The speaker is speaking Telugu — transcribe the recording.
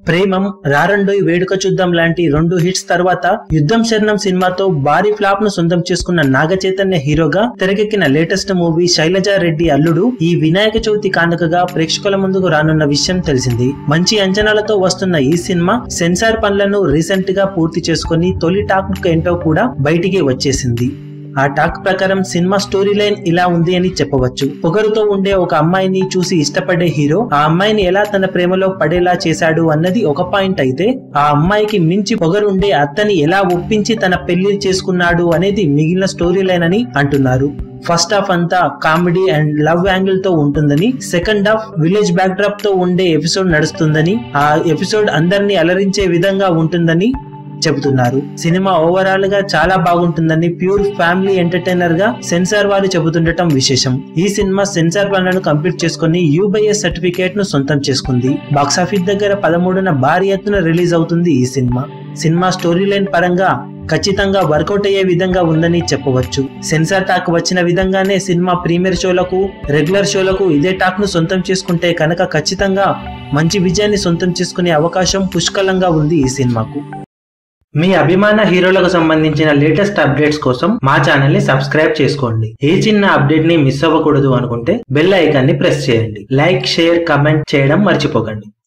ప్రేమం రారండోయ్ వేడుక చూద్దాం లాంటి రెండు హిట్స్ తర్వాత యుద్ధం శరణం సినిమాతో భారీ ఫ్లాప్ ను సొంతం చేసుకున్న నాగ చైతన్య హీరోగా తెరకెక్కిన లేటెస్ట్ మూవీ శైలజా రెడ్డి అల్లుడు ఈ వినాయక చవితి కానుకగా ప్రేక్షకుల ముందుకు రానున్న విషయం తెలిసింది మంచి అంచనాలతో వస్తున్న ఈ సినిమా సెన్సార్ పనులను రీసెంట్ గా పూర్తి చేసుకుని తొలి టాక్ ఏంటో కూడా బయటికి వచ్చేసింది ఆ టాక్ ప్రకారం సినిమా స్టోరీ లైన్ ఇలా ఉంది అని చెప్పవచ్చు పొగరుతో ఉండే ఒక అమ్మాయిని చూసి ఇష్టపడే హీరో ఆ అమ్మాయిని ఎలా తన ప్రేమలో పడేలా చేశాడు అన్నది ఒక పాయింట్ అయితే ఆ అమ్మాయికి మించి పొగరుండే అత్తని ఎలా ఒప్పించి తన పెళ్లి చేసుకున్నాడు అనేది మిగిలిన స్టోరీ లైన్ అని అంటున్నారు ఫస్ట్ హాఫ్ అంతా కామెడీ అండ్ లవ్ యాంగిల్ తో ఉంటుందని second half village backdrop తో ఉండే ఎపిసోడ్ నడుస్తుందని ఆ ఎపిసోడ్ అందరినీ అలరించే విధంగా ఉంటుందని చెబుతున్నారు సినిమా ఓవరాల్ గా చాలా బాగుంటుందని ప్యూర్ ఫ్యామిలీ ఎంటర్టైనర్ గా సెన్సార్ వారు చెబుతుండటం విశేషం ఈ సినిమా సెన్సార్ పనులను కంప్లీట్ చేసుకుని యూబైఎస్ సర్టిఫికేట్ ను సొంతం చేసుకుంది బాక్సాఫీస్ దగ్గర పదమూడున భారీ ఎత్తున రిలీజ్ అవుతుంది ఈ సినిమా సినిమా స్టోరీ లైన్ పరంగా ఖచ్చితంగా వర్కౌట్ అయ్యే విధంగా ఉందని చెప్పవచ్చు సెన్సార్ టాక్ వచ్చిన విధంగానే సినిమా ప్రీమియర్ షోలకు రెగ్యులర్ షోలకు ఇదే టాక్ ను సొంతం చేసుకుంటే కనుక ఖచ్చితంగా మంచి విజయాన్ని సొంతం చేసుకునే అవకాశం పుష్కలంగా ఉంది ఈ సినిమాకు మీ అభిమాన హీరోలకు సంబంధించిన లేటెస్ట్ అప్డేట్స్ కోసం మా ఛానల్ ని సబ్స్క్రైబ్ చేసుకోండి ఏ చిన్న అప్డేట్ ని మిస్ అవ్వకూడదు అనుకుంటే బెల్ ఐకాన్ ని ప్రెస్ చేయండి లైక్ షేర్ కమెంట్ చేయడం మర్చిపోకండి